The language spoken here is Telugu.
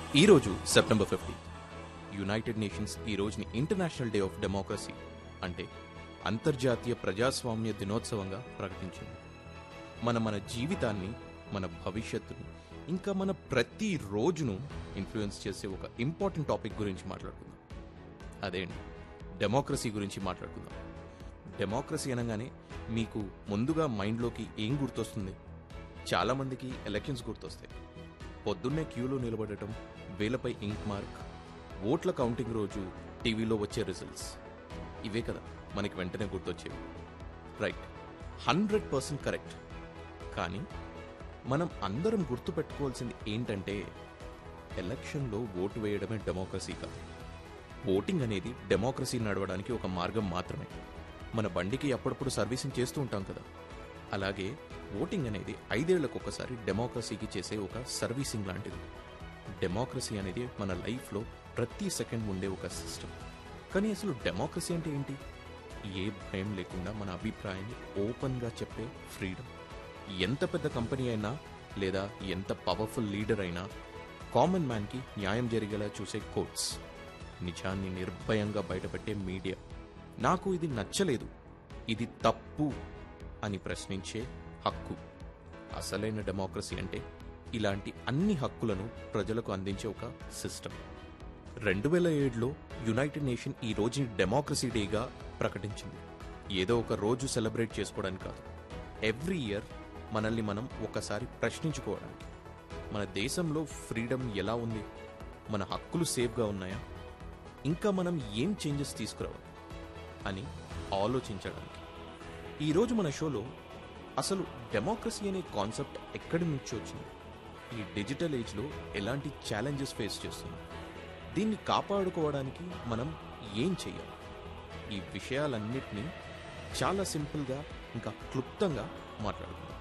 ఈరోజు సెప్టెంబర్ ఫిఫ్టీన్త్ యునైటెడ్ నేషన్స్ ఈ రోజుని ఇంటర్నేషనల్ డే ఆఫ్ డెమోక్రసీ అంటే అంతర్జాతీయ ప్రజాస్వామ్య దినోత్సవంగా ప్రకటించింది మన మన జీవితాన్ని మన భవిష్యత్తును ఇంకా మన ప్రతి రోజును ఇన్ఫ్లుయెన్స్ చేసే ఒక ఇంపార్టెంట్ టాపిక్ గురించి మాట్లాడుకుందాం అదేంటి డెమోక్రసీ గురించి మాట్లాడుకుందాం డెమోక్రసీ అనగానే మీకు ముందుగా మైండ్లోకి ఏం గుర్తొస్తుంది చాలామందికి ఎలక్షన్స్ గుర్తొస్తాయి పొద్దున్నే క్యూలో నిలబడటం వేలపై ఇంక్ మార్క్ ఓట్ల కౌంటింగ్ రోజు టీవీలో వచ్చే రిజల్ట్స్ ఇవే కదా మనకి వెంటనే గుర్తొచ్చేవి రైట్ హండ్రెడ్ పర్సెంట్ కరెక్ట్ కానీ మనం అందరం గుర్తుపెట్టుకోవాల్సింది ఏంటంటే ఎలక్షన్లో ఓటు వేయడమే డెమోక్రసీ కాదు ఓటింగ్ అనేది డెమోక్రసీ నడవడానికి ఒక మార్గం మాత్రమే మన బండికి అప్పుడప్పుడు సర్వీసింగ్ చేస్తూ ఉంటాం కదా అలాగే ఓటింగ్ అనేది ఐదేళ్లకు ఒకసారి డెమోక్రసీకి చేసే ఒక సర్వీసింగ్ లాంటిది డెమోక్రసీ అనేది మన లైఫ్లో ప్రతి సెకండ్ ఉండే ఒక సిస్టమ్ కానీ అసలు డెమోక్రసీ అంటే ఏంటి ఏ భయం లేకుండా మన అభిప్రాయాన్ని ఓపెన్గా చెప్పే ఫ్రీడమ్ ఎంత పెద్ద కంపెనీ అయినా లేదా ఎంత పవర్ఫుల్ లీడర్ అయినా కామన్ మ్యాన్కి న్యాయం జరిగేలా చూసే కోర్ట్స్ నిజాన్ని నిర్భయంగా బయటపెట్టే మీడియా నాకు ఇది నచ్చలేదు ఇది తప్పు అని ప్రశ్నించే హక్కు అసలైన డెమోక్రసీ అంటే ఇలాంటి అన్ని హక్కులను ప్రజలకు అందించే ఒక సిస్టమ్ రెండు వేల ఏడులో యునైటెడ్ నేషన్ ఈ రోజుని డెమోక్రసీ డేగా ప్రకటించింది ఏదో ఒక రోజు సెలబ్రేట్ చేసుకోవడానికి కాదు ఎవ్రీ ఇయర్ మనల్ని మనం ఒకసారి ప్రశ్నించుకోవడానికి మన దేశంలో ఫ్రీడమ్ ఎలా ఉంది మన హక్కులు సేఫ్గా ఉన్నాయా ఇంకా మనం ఏం చేంజెస్ తీసుకురావాలి అని ఆలోచించడానికి ఈరోజు మన షోలో అసలు డెమోక్రసీ అనే కాన్సెప్ట్ ఎక్కడి నుంచి వచ్చింది ఈ డిజిటల్ ఏజ్లో ఎలాంటి ఛాలెంజెస్ ఫేస్ చేస్తున్నాం దీన్ని కాపాడుకోవడానికి మనం ఏం చేయాలి ఈ విషయాలన్నిటినీ చాలా సింపుల్గా ఇంకా క్లుప్తంగా మాట్లాడుకుందాం